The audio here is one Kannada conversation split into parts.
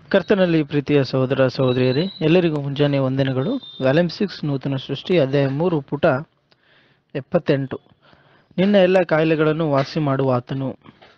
ಕರ್ತನಲ್ಲಿ ಪ್ರೀತಿಯ ಸಹೋದರ ಸಹೋದರಿಯರೇ ಎಲ್ಲರಿಗೂ ಮುಂಜಾನೆ ವಂದನೆಗಳು ವ್ಯಾಲೆಮ್ ಸಿಕ್ಸ್ ನೂತನ ಸೃಷ್ಟಿ ಅಧ್ಯಾಯ ಮೂರು ಪುಟ ಎಪ್ಪತ್ತೆಂಟು ನಿನ್ನ ಎಲ್ಲ ಕಾಯಿಲೆಗಳನ್ನು ವಾಸಿ ಮಾಡುವ ಆತನು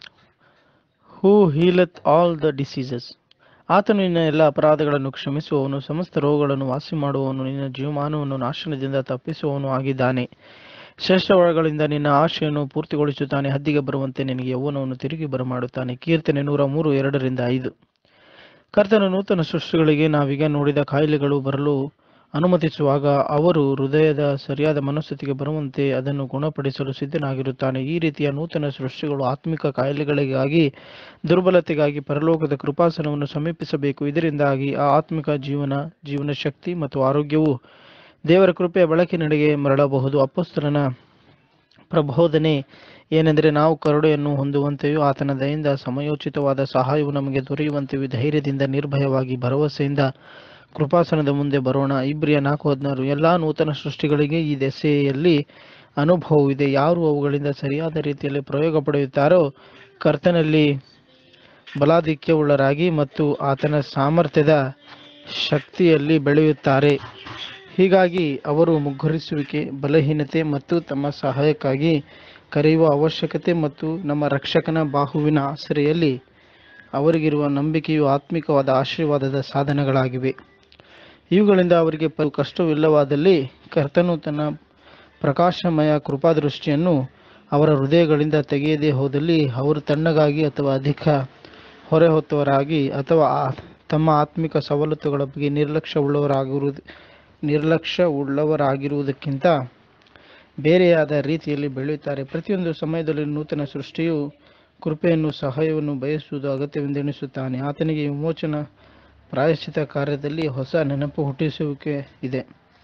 who healeth all the diseases ಆತನು ನಿನ್ನ ಎಲ್ಲ ಅಪರಾಧಗಳನ್ನು ಕ್ಷಮಿಸುವವನು ಸಮಸ್ತ ರೋಗಗಳನ್ನು ವಾಸಿ ಮಾಡುವವನು ನಿನ್ನ ಜೀವಮಾನವನ್ನು ನಾಶನದಿಂದ ತಪ್ಪಿಸುವವನು ಆಗಿದ್ದಾನೆ ಶ್ರೇಷ್ಠ ಒಳಗಳಿಂದ ನಿನ್ನ ಆಶೆಯನ್ನು ಪೂರ್ತಿಗೊಳಿಸುತ್ತಾನೆ ಹದ್ದಿಗೆ ಬರುವಂತೆ ನಿನಗೆ ಯೌವನವನ್ನು ತಿರುಗಿ ಬರಮಾಡುತ್ತಾನೆ ಕೀರ್ತನೆ ನೂರ ಮೂರು ಎರಡರಿಂದ ಐದು ಕರ್ತನ ನೂತನ ಸೃಷ್ಟಿಗಳಿಗೆ ನಾವೀಗ ನೋಡಿದ ಕಾಯಿಲೆಗಳು ಬರಲು ಅನುಮತಿಸುವಾಗ ಅವರು ಹೃದಯದ ಸರಿಯಾದ ಮನಸ್ಥಿತಿಗೆ ಬರುವಂತೆ ಅದನ್ನು ಗುಣಪಡಿಸಲು ಸಿದ್ಧನಾಗಿರುತ್ತಾನೆ ಈ ರೀತಿಯ ನೂತನ ಸೃಷ್ಟಿಗಳು ಆತ್ಮಿಕ ಕಾಯಿಲೆಗಳಿಗಾಗಿ ದುರ್ಬಲತೆಗಾಗಿ ಪರಲೋಕದ ಕೃಪಾಸನವನ್ನು ಸಮೀಪಿಸಬೇಕು ಇದರಿಂದಾಗಿ ಆ ಆತ್ಮಿಕ ಜೀವನ ಜೀವನ ಶಕ್ತಿ ಮತ್ತು ಆರೋಗ್ಯವು ದೇವರ ಕೃಪೆಯ ಬೆಳಕಿನೆಡೆಗೆ ಮರಳಬಹುದು ಅಪ್ಪಸ್ತಲನ ಪ್ರಬೋಧನೆ ಏನೆಂದರೆ ನಾವು ಕರುಣೆಯನ್ನು ಹೊಂದುವಂತೆಯೂ ಆತನ ದಯಿಂದ ಸಮಯೋಚಿತವಾದ ಸಹಾಯವು ನಮಗೆ ದೊರೆಯುವಂತೆಯೂ ಧೈರ್ಯದಿಂದ ನಿರ್ಭಯವಾಗಿ ಭರವಸೆಯಿಂದ ಕೃಪಾಸನದ ಮುಂದೆ ಬರೋಣ ಇಬ್ರಿಯ ನಾಲ್ಕು ಹದಿನಾರು ಎಲ್ಲ ನೂತನ ಸೃಷ್ಟಿಗಳಿಗೆ ಈ ದೆಸೆಯಲ್ಲಿ ಅನುಭವವಿದೆ ಯಾರು ಅವುಗಳಿಂದ ಸರಿಯಾದ ರೀತಿಯಲ್ಲಿ ಪ್ರಯೋಗ ಪಡೆಯುತ್ತಾರೋ ಕರ್ತನಲ್ಲಿ ಬಲಾಧಿಕ್ಯವುಳ್ಳರಾಗಿ ಮತ್ತು ಆತನ ಸಾಮರ್ಥ್ಯದ ಶಕ್ತಿಯಲ್ಲಿ ಬೆಳೆಯುತ್ತಾರೆ ಹೀಗಾಗಿ ಅವರು ಮುಗ್ಗರಿಸುವಿಕೆ ಬಲಹೀನತೆ ಮತ್ತು ತಮ್ಮ ಸಹಾಯಕ್ಕಾಗಿ ಕರೆಯುವ ಅವಶ್ಯಕತೆ ಮತ್ತು ನಮ್ಮ ರಕ್ಷಕನ ಬಾಹುವಿನ ಆಸರೆಯಲ್ಲಿ ಅವರಿಗಿರುವ ನಂಬಿಕೆಯು ಆತ್ಮಿಕವಾದ ಆಶೀರ್ವಾದದ ಸಾಧನಗಳಾಗಿವೆ ಇವುಗಳಿಂದ ಅವರಿಗೆ ಪ ಕಷ್ಟವಿಲ್ಲವಾದಲ್ಲಿ ಕರ್ತನು ತನ್ನ ಪ್ರಕಾಶಮಯ ಕೃಪಾದೃಷ್ಟಿಯನ್ನು ಅವರ ಹೃದಯಗಳಿಂದ ತೆಗೆಯದೇ ಹೋದಲ್ಲಿ ಅವರು ತಣ್ಣಗಾಗಿ ಅಥವಾ ಅಧಿಕ ಹೊರೆ ಹೊತ್ತವರಾಗಿ ಅಥವಾ ಆ- ತಮ್ಮ ಆತ್ಮಿಕ ಸವಲತ್ತುಗಳ ಬಗ್ಗೆ ನಿರ್ಲಕ್ಷ್ಯವುಳ್ಳವರಾಗಿರುವುದು ನಿರ್ಲಕ್ಷ್ಯವುಳ್ಳವರಾಗಿರುವುದಕ್ಕಿಂತ ಬೇರೆಯಾದ ರೀತಿಯಲ್ಲಿ ಬೆಳೆಯುತ್ತಾರೆ ಪ್ರತಿಯೊಂದು ಸಮಯದಲ್ಲಿ ನೂತನ ಸೃಷ್ಟಿಯು ಕೃಪೆಯನ್ನು ಸಹಾಯವನ್ನು ಬಯಸುವುದು ಅಗತ್ಯವೆಂದೆಣಿಸುತ್ತಾನೆ ಆತನಿಗೆ ವಿಮೋಚನ ಪ್ರಾಯಶ್ಚಿತ ಕಾರ್ಯದಲ್ಲಿ ಹೊಸ ನೆನಪು ಹುಟ್ಟಿಸುವಿಕೆ ಇದೆ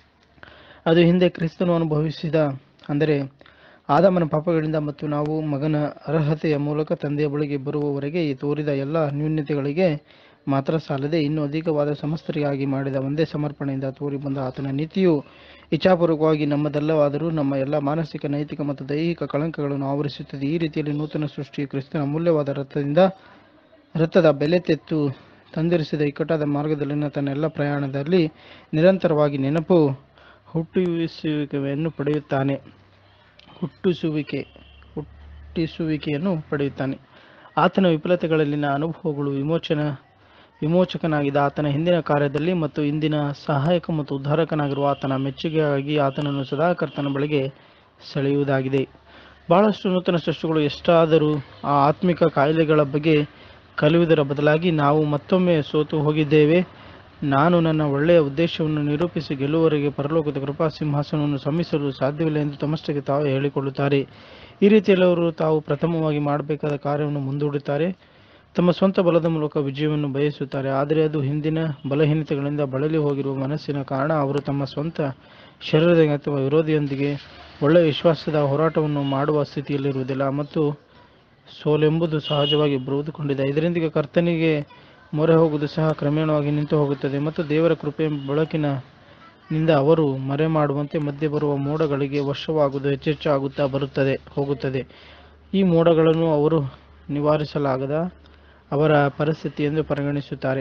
ಅದು ಹಿಂದೆ ಕ್ರಿಸ್ತನು ಅನುಭವಿಸಿದ ಅಂದರೆ ಆದಾಮನ ಪಾಪಗಳಿಂದ ಮತ್ತು ನಾವು ಮಗನ ಅರ್ಹತೆಯ ಮೂಲಕ ತಂದೆಯ ಬಳಿಗೆ ಬರುವವರೆಗೆ ಈ ತೋರಿದ ಎಲ್ಲ ನ್ಯೂನ್ಯತೆಗಳಿಗೆ ಮಾತ್ರ ಸಾಲದೆ ಇನ್ನೂ ಅಧಿಕವಾದ ಸಮಸ್ತರಿಗಾಗಿ ಮಾಡಿದ ಒಂದೇ ಸಮರ್ಪಣೆಯಿಂದ ತೋರಿ ಬಂದ ಆತನ ನೀತಿಯು ಇಚ್ಛಾಪೂರ್ವಕವಾಗಿ ನಮ್ಮದಲ್ಲವಾದರೂ ನಮ್ಮ ಎಲ್ಲ ಮಾನಸಿಕ ನೈತಿಕ ಮತ್ತು ದೈಹಿಕ ಕಳಂಕಗಳನ್ನು ಆವರಿಸುತ್ತದೆ ಈ ರೀತಿಯಲ್ಲಿ ನೂತನ ಸೃಷ್ಟಿಯು ಕ್ರಿಸ್ತನ ಅಮೂಲ್ಯವಾದ ರಕ್ತದಿಂದ ರಕ್ತದ ಬೆಲೆ ತೆತ್ತು ತಂದಿರಿಸಿದ ಇಕ್ಕಟ್ಟಾದ ಮಾರ್ಗದಲ್ಲಿನ ತನ್ನೆಲ್ಲ ಪ್ರಯಾಣದಲ್ಲಿ ನಿರಂತರವಾಗಿ ನೆನಪು ಹುಟ್ಟಿಸುವಿಕೆಯನ್ನು ಪಡೆಯುತ್ತಾನೆ ಹುಟ್ಟಿಸುವಿಕೆ ಹುಟ್ಟಿಸುವಿಕೆಯನ್ನು ಪಡೆಯುತ್ತಾನೆ ಆತನ ವಿಫಲತೆಗಳಲ್ಲಿನ ಅನುಭವಗಳು ವಿಮೋಚನ ವಿಮೋಚಕನಾಗಿದ್ದ ಆತನ ಹಿಂದಿನ ಕಾರ್ಯದಲ್ಲಿ ಮತ್ತು ಇಂದಿನ ಸಹಾಯಕ ಮತ್ತು ಉದ್ಧಾರಕನಾಗಿರುವ ಆತನ ಮೆಚ್ಚುಗೆಯಾಗಿ ಆತನನ್ನು ಸದಾ ಕರ್ತನ ಬಳಿಗೆ ಸೆಳೆಯುವುದಾಗಿದೆ ಬಹಳಷ್ಟು ನೂತನ ಸೃಷ್ಟಿಗಳು ಎಷ್ಟಾದರೂ ಆ ಆತ್ಮಿಕ ಕಾಯಿಲೆಗಳ ಬಗ್ಗೆ ಕಲಿಯುವುದರ ಬದಲಾಗಿ ನಾವು ಮತ್ತೊಮ್ಮೆ ಸೋತು ಹೋಗಿದ್ದೇವೆ ನಾನು ನನ್ನ ಒಳ್ಳೆಯ ಉದ್ದೇಶವನ್ನು ನಿರೂಪಿಸಿ ಗೆಲ್ಲುವವರೆಗೆ ಪರಲೋಕದ ಕೃಪಾ ಸಿಂಹಾಸನವನ್ನು ಸಮಿಸಲು ಸಾಧ್ಯವಿಲ್ಲ ಎಂದು ತಮ್ಮಷ್ಟಕ್ಕೆ ತಾವೇ ಹೇಳಿಕೊಳ್ಳುತ್ತಾರೆ ಈ ರೀತಿಯಲ್ಲಿ ಅವರು ತಾವು ಪ್ರಥಮವಾಗಿ ಮಾಡಬೇಕಾದ ಕಾರ್ಯವನ್ನು ಮುಂದೂಡುತ್ತಾರೆ ತಮ್ಮ ಸ್ವಂತ ಬಲದ ಮೂಲಕ ವಿಜಯವನ್ನು ಬಯಸುತ್ತಾರೆ ಆದರೆ ಅದು ಹಿಂದಿನ ಬಲಹೀನತೆಗಳಿಂದ ಬಳಲಿ ಹೋಗಿರುವ ಮನಸ್ಸಿನ ಕಾರಣ ಅವರು ತಮ್ಮ ಸ್ವಂತ ಶರೀರದ ಅಥವಾ ವಿರೋಧಿಯೊಂದಿಗೆ ಒಳ್ಳೆಯ ವಿಶ್ವಾಸದ ಹೋರಾಟವನ್ನು ಮಾಡುವ ಸ್ಥಿತಿಯಲ್ಲಿರುವುದಿಲ್ಲ ಮತ್ತು ಸೋಲೆಂಬುದು ಸಹಜವಾಗಿ ಬರುವುದುಕೊಂಡಿದೆ ಇದರೊಂದಿಗೆ ಕರ್ತನಿಗೆ ಮೊರೆ ಹೋಗುವುದು ಸಹ ಕ್ರಮೇಣವಾಗಿ ನಿಂತು ಹೋಗುತ್ತದೆ ಮತ್ತು ದೇವರ ಕೃಪೆಯ ಬೆಳಕಿನ ನಿಂದ ಅವರು ಮರೆ ಮಾಡುವಂತೆ ಮಧ್ಯೆ ಬರುವ ಮೋಡಗಳಿಗೆ ವಶವಾಗುವುದು ಹೆಚ್ಚೆಚ್ಚಾಗುತ್ತಾ ಬರುತ್ತದೆ ಹೋಗುತ್ತದೆ ಈ ಮೋಡಗಳನ್ನು ಅವರು ನಿವಾರಿಸಲಾಗದ ಅವರ ಪರಿಸ್ಥಿತಿ ಎಂದು ಪರಿಗಣಿಸುತ್ತಾರೆ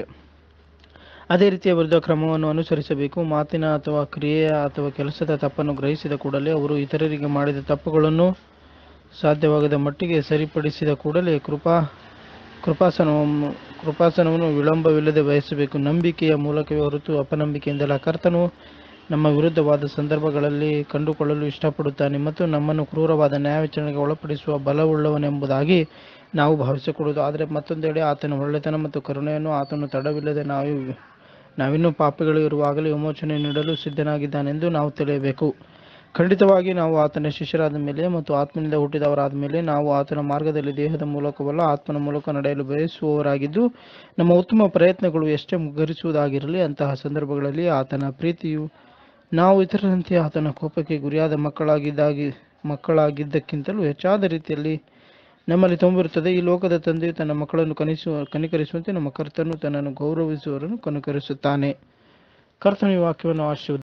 ಅದೇ ರೀತಿಯ ವಿರುದ್ಧ ಕ್ರಮವನ್ನು ಅನುಸರಿಸಬೇಕು ಮಾತಿನ ಅಥವಾ ಕ್ರಿಯೆಯ ಅಥವಾ ಕೆಲಸದ ತಪ್ಪನ್ನು ಗ್ರಹಿಸಿದ ಕೂಡಲೇ ಅವರು ಇತರರಿಗೆ ಮಾಡಿದ ತಪ್ಪುಗಳನ್ನು ಸಾಧ್ಯವಾಗದ ಮಟ್ಟಿಗೆ ಸರಿಪಡಿಸಿದ ಕೂಡಲೇ ಕೃಪಾ ಕೃಪಾಸನವನ್ನು ಕೃಪಾಸನವನ್ನು ವಿಳಂಬವಿಲ್ಲದೆ ಬಯಸಬೇಕು ನಂಬಿಕೆಯ ಮೂಲಕವೇ ಹೊರತು ಅಪನಂಬಿಕೆಯಿಂದಲ್ಲ ಕರ್ತನು ನಮ್ಮ ವಿರುದ್ಧವಾದ ಸಂದರ್ಭಗಳಲ್ಲಿ ಕಂಡುಕೊಳ್ಳಲು ಇಷ್ಟಪಡುತ್ತಾನೆ ಮತ್ತು ನಮ್ಮನ್ನು ಕ್ರೂರವಾದ ನ್ಯಾಯವಿಚಾರಣೆಗೆ ಒಳಪಡಿಸುವ ಬಲವುಳ್ಳವನೆಂಬುದಾಗಿ ನಾವು ಭಾವಿಸಿಕೊಡುವುದು ಆದರೆ ಮತ್ತೊಂದೆಡೆ ಆತನ ಒಳ್ಳೆತನ ಮತ್ತು ಕರುಣೆಯನ್ನು ಆತನು ತಡವಿಲ್ಲದೆ ನಾವು ನಾವಿನ್ನೂ ಪಾಪಿಗಳು ಇರುವಾಗಲೇ ವಿಮೋಚನೆ ನೀಡಲು ಸಿದ್ಧನಾಗಿದ್ದಾನೆಂದು ನಾವು ತಿಳಿಯಬೇಕು ಖಂಡಿತವಾಗಿ ನಾವು ಆತನ ಶಿಷ್ಯರಾದ ಮೇಲೆ ಮತ್ತು ಆತ್ಮನಿಂದ ಹುಟ್ಟಿದವರಾದ ಮೇಲೆ ನಾವು ಆತನ ಮಾರ್ಗದಲ್ಲಿ ದೇಹದ ಮೂಲಕವಲ್ಲ ಆತ್ಮನ ಮೂಲಕ ನಡೆಯಲು ಬಯಸುವವರಾಗಿದ್ದು ನಮ್ಮ ಉತ್ತಮ ಪ್ರಯತ್ನಗಳು ಎಷ್ಟೇ ಮುಗ್ಗರಿಸುವುದಾಗಿರಲಿ ಅಂತಹ ಸಂದರ್ಭಗಳಲ್ಲಿ ಆತನ ಪ್ರೀತಿಯು ನಾವು ಇತರರಂತೆ ಆತನ ಕೋಪಕ್ಕೆ ಗುರಿಯಾದ ಮಕ್ಕಳಾಗಿದ್ದಾಗಿ ಮಕ್ಕಳಾಗಿದ್ದಕ್ಕಿಂತಲೂ ಹೆಚ್ಚಾದ ರೀತಿಯಲ್ಲಿ ನಮ್ಮಲ್ಲಿ ತುಂಬಿರುತ್ತದೆ ಈ ಲೋಕದ ತಂದೆಯು ತನ್ನ ಮಕ್ಕಳನ್ನು ಕನಿಸುವ ಕನಿಕರಿಸುವಂತೆ ನಮ್ಮ ಕರ್ತನು ತನ್ನನ್ನು ಗೌರವಿಸುವವರನ್ನು ಕನಿಕರಿಸುತ್ತಾನೆ ಕರ್ತನ ಈ ವಾಕ್ಯವನ್ನು ಆಶೀರ್ವದಿಸಿ